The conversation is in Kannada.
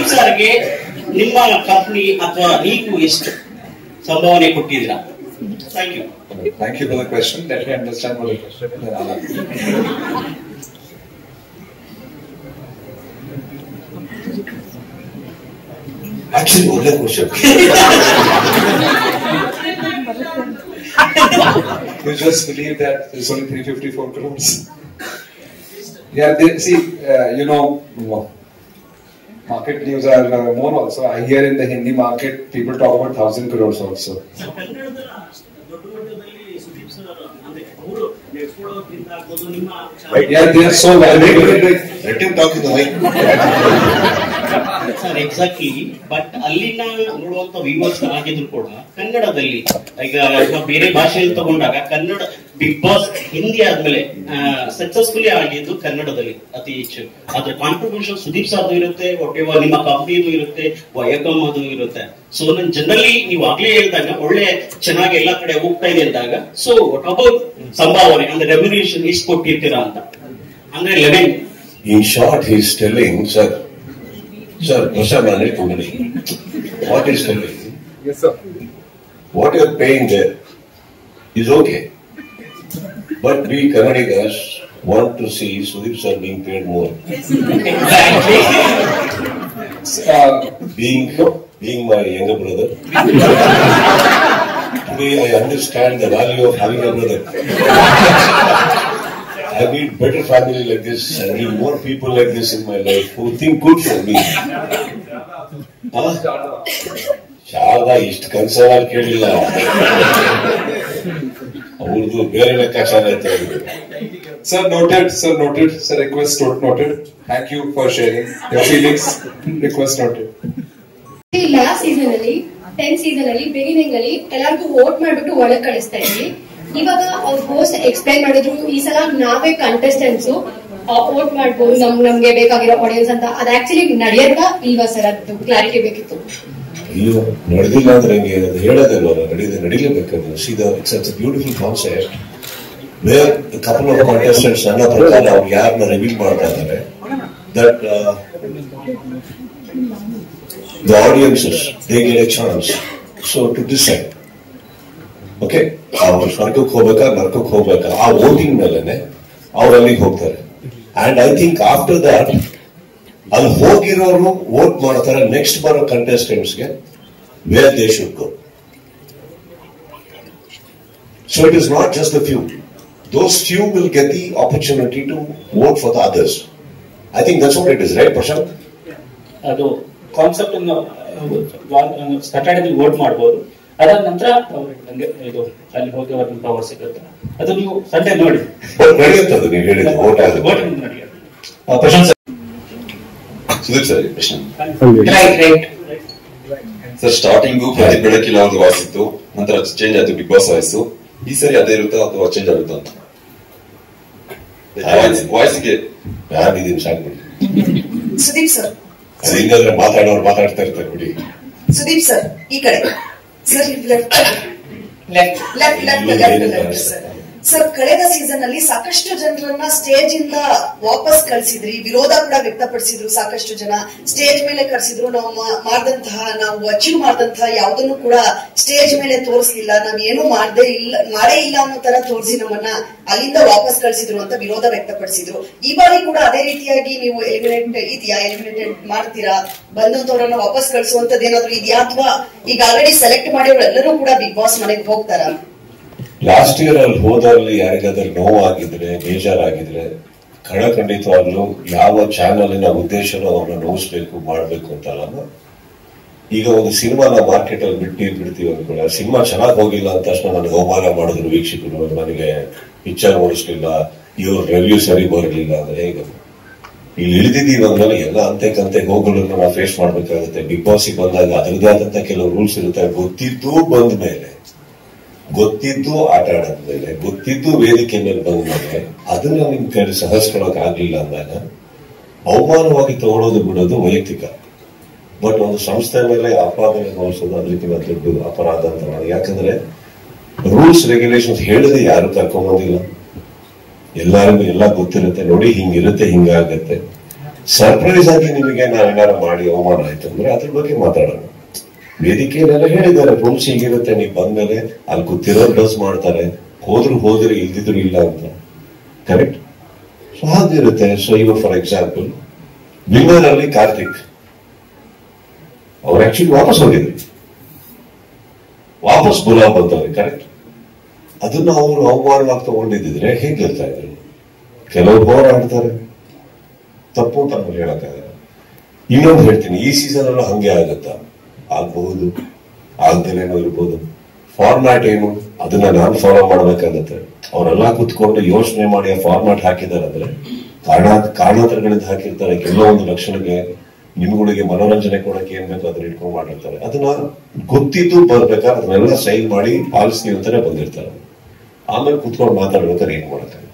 ಸುದೀಪ್ ಸರ್ಗೆ ನಿಮ್ಮ ಕಂಪ್ನಿ ಅಥವಾ ನೀವು ಎಷ್ಟು ಸಂಭಾವನೆ ಕೊಟ್ಟಿದ್ದೀರಾ thank you Thank you for the question. Let me understand what the question is. and I'll answer. Actually ಒಳ್ಳೆ question You just believe that there's only 354 crores. Yeah, they, see, uh, you know, market news are uh, more also. I hear in the Hindi market, people talk about 1000 crores also. ಕನ್ನಡದ ದೊಡ್ಡ ಮಟ್ಟದಲ್ಲಿ ಸುದೀಪ್ ಸರ್ ಅಂದ್ರೆ ಅವರು ನೆಡ್ಸ್ಕೊಳ್ಳೋದ್ರಿಂದ ಆಗ್ಬೋದು ನಿಮ್ಮ Yeah, they are so valuable. Let him talk in mic sir exactly but ಅಲ್ಲಿನ ನೋಡುವಂತ ವ್ಯೂವರ್ಸ್ ಆಗಿದ್ರು ಕೂಡ ಕನ್ನಡದಲ್ಲಿ ಈಗ ಈಗ ಬೇರೆ ಭಾಷೆಯಲ್ಲಿ ತಗೊಂಡಾಗ ಕನ್ನಡ ಬಿಗ್ ಬಾಸ್ ಹಿಂದಿ ಆದ್ಮೇಲೆ ಸಕ್ಸಸ್ಫುಲಿ ಆಗಿದ್ದು ಕನ್ನಡದಲ್ಲಿ ಅತಿ ಹೆಚ್ಚು ಅದ್ರ ಕಾಂಟ್ರಿಬ್ಯೂಷನ್ ಸುದೀಪ್ ಸರ್ದು ಇರುತ್ತೆ ಒಟ್ಟೆವ ನಿಮ್ಮ ಕಂಪ್ನಿದು ಇರುತ್ತೆ ವಯಕಮ್ ಅದು ಇರುತ್ತೆ ಸೊ ನನ್ ಜನರಲಿ ನೀವು ಆಗ್ಲೇ ಹೇಳಿದಾಗ ಒಳ್ಳೆ ಚೆನ್ನಾಗಿ ಎಲ್ಲಾ ಕಡೆ ಹೋಗ್ತಾ ಇದೆ ಅಂದಾಗ ಸೊ ವಾಟ್ ಅಬೌಟ್ ಸಂಭಾವನೆ ಅಂದ್ರೆ ರೆಮ್ಯುನೇಷನ್ ಎಷ್ಟು ಕೊಟ್ಟಿರ್ತೀರಾ ಅಂತ ಅಂದ್ರೆ eleven In short, he's telling, sir, sir, Prasad Manage Company, what he's telling, Yes, sir. what you're paying there is okay. But we Kannadigas want to see Sudeep sir being paid more. Uh, Being, being my younger brother, today I understand the value of having a brother. I need better family like this. I need more people like this in my life who think good for me. Huh? Sharada ಇಷ್ಟು ಕನ್ಸರ್ನ್ ಕೇಳಿಲ್ಲ ಅವ್ರದ್ದು ಬೇರೆ ಲೆಕ್ಕಾಚಾರ ಆಯ್ತಾ ಇದೆ sir, noted. Sir, noted. Sir, request noted. Thank you for sharing your feelings. Request noted. Last season ಅಲ್ಲಿ ಟೆಂತ್ ಸೀಸನ್ ಅಲ್ಲಿ ಬಿಗಿನಿಂಗ್ ಅಲ್ಲಿ ಎಲ್ಲರಿಗೂ ವೋಟ್ ಮಾಡ್ಬಿಟ್ಟು ಒಳಗ್ ಕಳಿಸ್ತಾ ಇದ್ವಿ ಇವಾಗ ಅವ್ರ ಹೋಸ್ಟ್ ಎಕ್ಸ್ಪ್ಲೈನ್ ಮಾಡಿದ್ರು ಈ ಸಲ ನಾವೇ ಕಂಟೆಸ್ಟೆಂಟ್ಸ್ ವೋಟ್ ಮಾಡ್ಬೋದು ನಮ್ ನಮ್ಗೆ ಬೇಕಾಗಿರೋ ಆಡಿಯನ್ಸ್ ಅಂತ ಅದ್ ಆಕ್ಚುಲಿ ನಡೆಯೋದ ಇಲ್ವಾ ಸರ್ ಅದು ಕ್ಲಾರಿಟಿ ಬೇಕಿತ್ತು ಅಯ್ಯೋ ನಡೆದಿಲ್ಲ ಅಂದ್ರೆ ಹೆಂಗೆ ಅದು ಹೇಳೋದಲ್ವಲ್ಲ ನಡೀದೆ ನಡೀಲೇಬೇಕದು ಸೀದಾ it's a beautiful concept where couple of contestants ನನ್ನ ಪ್ರಕಾರ ಅವ್ರು ಯಾರನ್ನ ರಿವೀಲ್ ಮಾಡ್ತಾ ಇದ್ದಾರೆ that the audiences they get a chance so to decide okay ಅವ್ರು ಸ್ವರ್ಗಕ್ಕೆ ಹೋಗ್ಬೇಕಾ ನರ್ಕಕ್ಕೆ ಹೋಗ್ಬೇಕಾ ಆ ವೋಟಿಂಗ್ ಮೇಲೆನೆ ಅವ್ರು ಅಲ್ಲಿಗೆ ಹೋಗ್ತಾರೆ and I think after that ಅಲ್ಲಿ ಹೋಗಿರೋರು ವೋಟ್ ಮಾಡ್ತಾರೆ ನೆಕ್ಸ್ಟ್ ಬರೋ ಕಂಟೆಸ್ಟೆಂಟ್ಸ್ಗೆ where they should go so it is not just the few those few will get the opportunity to vote for the others I think that's what it is right Prashanth ಅದು ಕಾನ್ಸೆಪ್ಟ್ ಅನ್ನು ಸ್ಯಾಟರ್ಡೆ ವೋಟ್ ಮಾಡಬಹುದು ಅದಾದ ನಂತರ ಅವ್ರಿಗೆ ನಂಗೆ ಇದು ಅಲ್ಲಿ ಹೋಗಿ ಅವ್ರಿಗೆ ಪವರ್ ಸಿಗುತ್ತೆ ಅದು ನೀವು ಸಂಡೇ ನೋಡಿ ಬಟ್ ನಡೆಯುತ್ತದೆ ನೀವು ಹೇಳಿದ್ದು ವೋಟ್ ಆಗುತ್ತೆ ವೋಟಿಂಗ್ ನೋಡಿ ಪ್ರಶಾಂತ್ ಸರ್ ಸುದೀಪ್ ಸರ್ ಪ್ರಶ್ನೆ ರೈಟ್ ರೈಟ್ ಸರ್ ಸ್ಟಾರ್ಟಿಂಗು ಪ್ರತಿ ಬೆಳಕಿಲ್ಲ ಒಂದು ವಾಯ್ಸ್ ಇತ್ತು ನಂತರ ಚೇಂಜ್ ಆಯ್ತು ಬಿಗ್ ಬಾಸ್ ವಾಯ್ಸ್ ಈ ಸರಿ ಅದೇ ಇರುತ್ತಾ ಅಥವಾ ಚೇಂಜ್ ಆಗುತ್ತಾ ಅಂತ ವಾಯ್ಸ್ಗೆ ಯಾರಿದ್ದೀನಿ ಸಾಕು ಬಿಡಿ ಸುದೀಪ್ ಸರ್ ಅದು ಹಿಂಗಾದ್ರೆ ಮಾತಾಡೋರು ಮಾತಾಡ್ತಾ ಇರ್ತಾರೆ ಬಿಡಿ ಸುದೀಪ್ ಸರ್ ಈ ಕಡೆ sir left left left left left left sir sir ಕಳೆದ ಸೀಸನ್ ಅಲ್ಲಿ ಸಾಕಷ್ಟು ಜನರನ್ನ ಸ್ಟೇಜ್ ಇಂದ ವಾಪಸ್ ಕಳಿಸಿದ್ರಿ ವಿರೋಧ ಕೂಡ ವ್ಯಕ್ತಪಡಿಸಿದ್ರು ಸಾಕಷ್ಟು ಜನ ಸ್ಟೇಜ್ ಮೇಲೆ ಕರೆಸಿದ್ರು ನಾವು ಮಾ- ಮಾಡ್ದಂತಹ ನಾವು ಅಚೀವ್ ಮಾಡಿದಂತಹ ಯಾವುದನ್ನು ಕೂಡ ಸ್ಟೇಜ್ ಮೇಲೆ ತೋರಿಸ್ಲಿಲ್ಲ ನಾವ್ ಏನು ಮಾಡದೇ ಇಲ್ಲ ಮಾಡೇ ಇಲ್ಲ ಅನ್ನೋ ತರ ತೋರಿಸಿ ನಮ್ಮನ್ನ ಅಲ್ಲಿಂದ ವಾಪಸ್ ಕಳಿಸಿದ್ರು ಅಂತ ವಿರೋಧ ವ್ಯಕ್ತಪಡಿಸಿದ್ರು ಈ ಬಾರಿ ಕೂಡ ಅದೇ ರೀತಿಯಾಗಿ ನೀವು ಎಲಿಮಿನೇಟ್ ಇದೆಯಾ ಎಲಿಮಿನೇಟೆಡ್ ಮಾಡ್ತೀರಾ ಬಂದಂತವ್ರನ್ನ ವಾಪಸ್ ಕಳಿಸುವಂತದ್ದು ಏನಾದ್ರು ಇದೆಯಾ ಅಥವಾ ಈಗ ಆಲ್ರೆಡಿ ಸೆಲೆಕ್ಟ್ ಮಾಡಿರೋ ಎಲ್ಲರೂ ಕೂಡ ಬಿಗ್ ಬಾಸ್ ಮನೆಗೆ ಹೋಗ್ತಾರಾ ಲಾಸ್ಟ್ ಇಯರ್ ಅಲ್ಲಿ ಹೋದಲ್ಲಿ ಯಾರಿಗಾದ್ರೂ ನೋವಾಗಿದ್ರೆ ಬೇಜಾರಾಗಿದ್ರೆ ಖಂಡಿತವಾಗ್ಲೂ ಯಾವ ಚಾನಲಿನ ಉದ್ದೇಶನೂ ಅವ್ರನ್ನ ನೋಯಿಸ್ಬೇಕು ಮಾಡಬೇಕು ಅಂತಲ್ಲ ಈಗ ಒಂದು ಸಿನಿಮಾನ ಮಾರ್ಕೆಟ್ ಅಲ್ಲಿ ಬಿಟ್ಟು ಬಿಡ್ತೀವಿ ಅನ್ಕೊಳ್ಳಿ ಸಿನಿಮಾ ಚೆನ್ನಾಗಿ ಹೋಗಿಲ್ಲ ಅಂತ ತಕ್ಷಣ ನನಗೆ ಅವಮಾನ ಮಾಡಿದ್ರು ವೀಕ್ಷಕರು ನನಗೆ ಪಿಕ್ಚರ್ ಓಡಿಸ್ಲಿಲ್ಲ ಇವ್ರ ರಿವ್ಯೂ ಸರಿ ಬರಲಿಲ್ಲ ಅಂದ್ರೆ ಹೇಗೆ ಇಲ್ಲಿ ಇಳಿದಿದ್ದೀವಿ ಅಂದ್ಮೇಲೆ ಎಲ್ಲ ಅಂತೆ ಕಂತೆ ಹೋಗೋಗಳನ್ನ ನಾವು ಫೇಸ್ ಮಾಡ್ಬೇಕಾಗುತ್ತೆ ಬಿಗ್ ಬಾಸ್ ಬಂದಾಗ ಅದರದೇ ಆದಂತ ಕೆಲವು ರೂಲ್ಸ್ ಇರುತ್ತೆ ಗೊತ್ತಿದ್ದು ಬಂದ ಮೇಲೆ ಗೊತ್ತಿದ್ದು ಆಟ ಆಡದ್ಮೇಲೆ ಗೊತ್ತಿದ್ದು ವೇದಿಕೆ ಮೇಲೆ ಬಂದ್ಮೇಲೆ ಅದನ್ನ ನಿಮ್ ಕೈ ಸಹಸ್ಕೊಳಕ್ ಆಗ್ಲಿಲ್ಲ ಅಂದಾಗ ಅವಮಾನವಾಗಿ ತಗೊಳ್ಳೋದು ಬಿಡೋದು ವೈಯಕ್ತಿಕ ಬಟ್ ಒಂದು ಸಂಸ್ಥೆ ಮೇಲೆ ಅಪಾದನೆ ನೋಡಿಸೋದು ಅದಕ್ಕಿಂತ ದೊಡ್ಡ ಅಪರಾಧ ಅಂತ ಮಾಡಿ ಯಾಕಂದ್ರೆ ರೂಲ್ಸ್ ರೆಗ್ಯುಲೇಷನ್ಸ್ ಹೇಳಿದ್ರೆ ಯಾರು ಕರ್ಕೊಂಬಂದಿಲ್ಲ ಎಲ್ಲರಿಗೂ ಎಲ್ಲ ಗೊತ್ತಿರುತ್ತೆ ನೋಡಿ ಹಿಂಗಿರುತ್ತೆ ಹಿಂಗಾಗತ್ತೆ ಸರ್ಪ್ರೈಸ್ ಆಗಿ ನಿಮಗೆ ನಾವೇನಾರು ಮಾಡಿ ಅವಮಾನ ಆಯ್ತು ಅಂದ್ರೆ ಅದ್ರ ಬಗ್ಗೆ ಮಾತಾಡೋಣ ವೇದಿಕೆಯಲ್ಲೆಲ್ಲ ಹೇಳಿದ್ದಾರೆ ರೂಲ್ಸ್ ಹೀಗಿರುತ್ತೆ ನೀವು ಬಂದ್ಮೇಲೆ ಅಲ್ಲಿ ಕೂತಿರೋ ಡಸ್ ಮಾಡ್ತಾರೆ ಹೋದ್ರು ಹೋದ್ರೆ ಇಲ್ದಿದ್ರು ಇಲ್ಲ ಅಂತ ಕರೆಕ್ಟ್ ಸೊ ಹಾಗಿರುತ್ತೆ ಸೊ ಇವಾಗ ಫಾರ್ ಎಕ್ಸಾಂಪಲ್ ವಿನ್ನರ್ ಅಲ್ಲಿ ಕಾರ್ತಿಕ್ ಅವ್ರು ಆಕ್ಚುಲಿ ವಾಪಸ್ ಹೋಗಿದ್ರು ವಾಪಸ್ ಗುಲಾಬ್ ಅಂತವ್ರೆ ಕರೆಕ್ಟ್ ಅದನ್ನ ಅವರು ಅವಮಾನವಾಗಿ ತಗೊಂಡಿದ್ರೆ ಹೇಗೆ ಗೆಲ್ತಾ ಇದ್ರು ಕೆಲವರು ಹೋರಾಡ್ತಾರೆ ತಪ್ಪು ಅಂತ ನಮ್ಗೆ ಹೇಳಕ್ಕಾಗಲ್ಲ ಇನ್ನೊಂದು ಹೇಳ್ತೀನಿ ಈ ಸೀಸನ್ ಅಲ್ಲೂ ಹಂಗೆ ಆಗುತ್ತಾ ಆಗ್ಬಹುದು ಆಗ್ದೇನೇನೋ ಇರ್ಬೋದು ಫಾರ್ಮ್ಯಾಟ್ ಏನು ಅದನ್ನ ನಾನು ಫಾಲೋ ಮಾಡ್ಬೇಕಾಗತ್ತೆ ಅವರೆಲ್ಲ ಕುತ್ಕೊಂಡು ಯೋಚನೆ ಮಾಡಿ ಆ ಫಾರ್ಮ್ಯಾಟ್ ಹಾಕಿದ್ದಾರೆ ಅಂದ್ರೆ ಕಾರಣ ಕಾರಣಾಂತರಗಳಿಂದ ಹಾಕಿರ್ತಾರೆ ಕೆಲವೋ ಒಂದು ಲಕ್ಷಣಕ್ಕೆ ನಿಮ್ಗಳಿಗೆ ಮನೋರಂಜನೆ ಕೊಡಕ್ಕೆ ಏನ್ ಬೇಕೋ ಅದನ್ನ ಇಟ್ಕೊಂಡು ಮಾಡಿರ್ತಾರೆ ಅದನ್ನ ಗೊತ್ತಿದ್ದು ಬರ್ಬೇಕಾದ್ರೆ ಅದನ್ನೆಲ್ಲ ಸೈನ್ ಮಾಡಿ ಪಾಲಿಸ್ತೀವಿ ಅಂತಾನೆ ಬಂದಿರ್ತಾರೆ ಆಮೇಲೆ ಕುತ್ಕೊಂಡು ಮಾತಾಡ್ಬೇಕಾದ್ರೆ ಏನ್ ಮಾಡಕ್ಕೆ